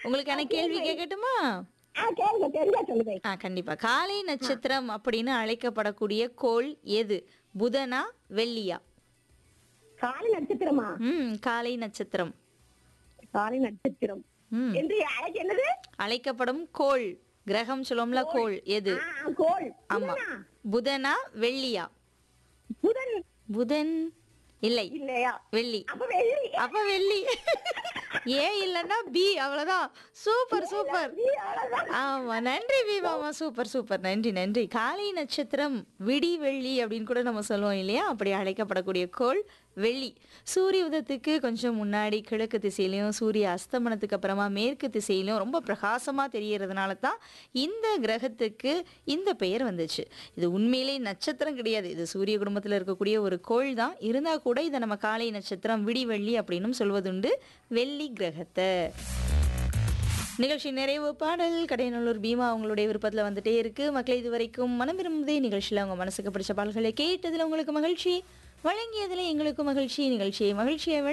உங்களுக்கான கேள்வி கேட்கட்டுமா ஆ கேளுங்க தெரிஞ்சா சொல்லுங்க ஆ கண்டிப்பா காலை நட்சத்திரம் அப்படின்னு அழைக்கப்படக்கூடிய கோள் எது புதனா வெள்ளியா காலை நட்சத்திரமா ம் காலை நட்சத்திரம் காலை நட்சத்திரம் ம் என்று அழைக்க என்னது அழைக்கப்படும் கோள் கிரகம் சொல்லுவோம்ல கோள் எது ஆ, கோள் ஆமா புதனா? புதனா வெள்ளியா புதன் புதன் இல்லை இல்லையா வெள்ளி அப்ப வெள்ளி அப்ப வெள்ளி ஏ இல்லன்னா பி அவ்வளவுதான் சூப்பர் சூப்பர் அவ்வளவுதான். ஆமா நன்றி பீமாமா சூப்பர் சூப்பர் நன்றி நன்றி காலை நட்சத்திரம் விடி வெள்ளி அப்படின்னு கூட நம்ம சொல்லுவோம் இல்லையா அப்படி அழைக்கப்படக்கூடிய கோள் வெள்ளி சூரிய உதயத்துக்கு கொஞ்சம் முன்னாடி கிழக்கு திசையிலையும் சூரிய அஸ்தமனத்துக்கு அப்புறமா மேற்கு திசையிலும் ரொம்ப பிரகாசமா தெரியறதுனால தான் இந்த கிரகத்துக்கு இந்த பெயர் வந்துச்சு இது உண்மையிலே நட்சத்திரம் கிடையாது இது சூரிய குடும்பத்தில் இருக்கக்கூடிய ஒரு கோள் தான் இருந்தா கூட இதை நம்ம காலை நட்சத்திரம் விடி வெள்ளி அப்படின்னும் சொல்வதுண்டு வெள்ளி கிரகத்தை நிகழ்ச்சி நிறைவு பாடல் கடையநல்லூர் பீமா அவங்களுடைய விருப்பத்தில் வந்துட்டே இருக்கு மக்களை இது வரைக்கும் மனம் விரும்புதே நிகழ்ச்சியில் அவங்க மனசுக்கு பிடிச்ச பாடல்களை கேட்டதில் உங்களுக்கு மகிழ்ச்சி வழங்கியதில் எங்களுக்கு மகிழ்ச்சி நிகழ்ச்சியை மகிழ்ச்சியை